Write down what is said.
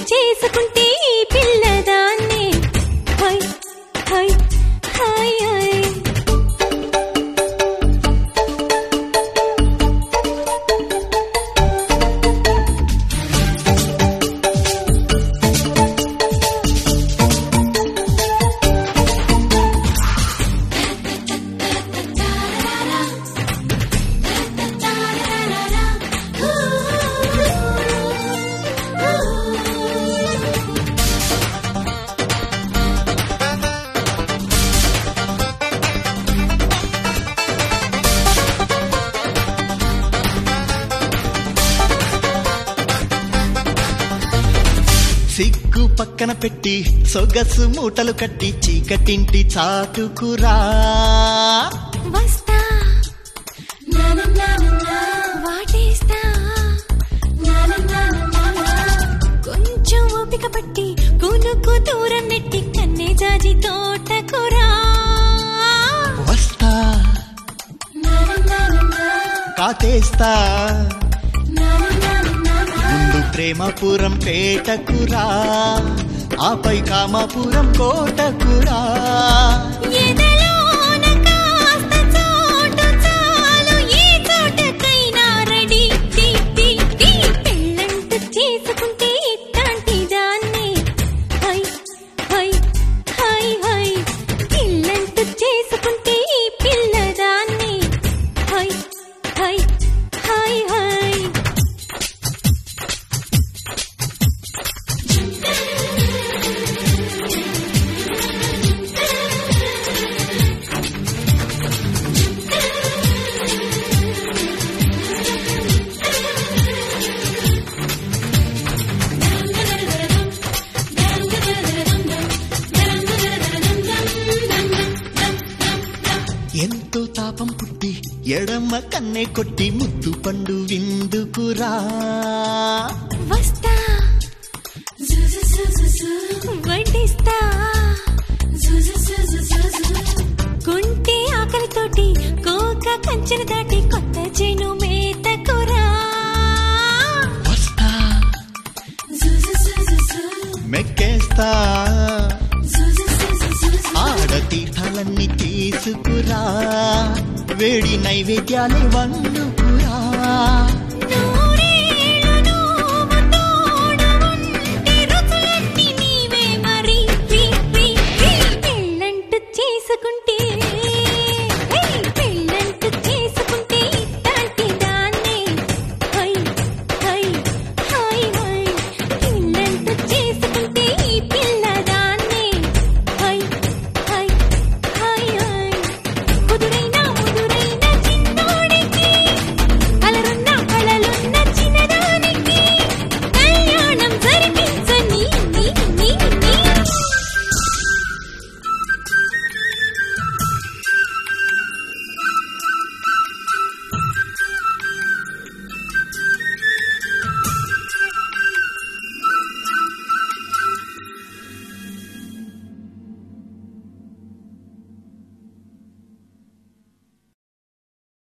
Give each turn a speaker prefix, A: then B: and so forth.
A: చేసుకుంటే ఈ పిల్లదాన్ని హై హై హై హై
B: సిగ్గు పక్కన పెట్టి సొగసు మూటలు కట్టి చీకటింటి చాటుకురా
A: వస్తా నానా నానా వాటేస్తా నానా నానా కొంచెం ఓపిక పట్టి కొనుక్కు దూరం నెట్టి కన్నే జాజి తోటకురా
B: వస్తా
A: నానా నానా
B: కాటేస్తా
A: నానా నానా
B: ముందు ప్రేమపురం పేటకురా ఆపై కామాపురం కోటకురా
A: ఎదలోన కాస్త చోటు చాలు ఈ చోటకైనా రెడీ టీ టీ టీ పెళ్ళంటూ చేసుకుంటే ఇట్లాంటి దాన్ని హై హై హై హై పిల్లంటూ చేసుకుంటే ఈ పిల్లదాన్ని హై హై హై హై
B: ఎంతో తాపం పుట్టి ఎడమ కన్నే కొట్టి ముద్దు పండు విందుకురా
A: వస్తా వడ్డిస్తా కుంటి ఆకలితోటి కోక కంచెన దాటి కొత్త చేను మేతకురా
B: వస్తా మెక్కేస్తా ఆడ తీర్థాలన్నీ తీసుకురా వేడి నైవేద్యాలే వండుకురా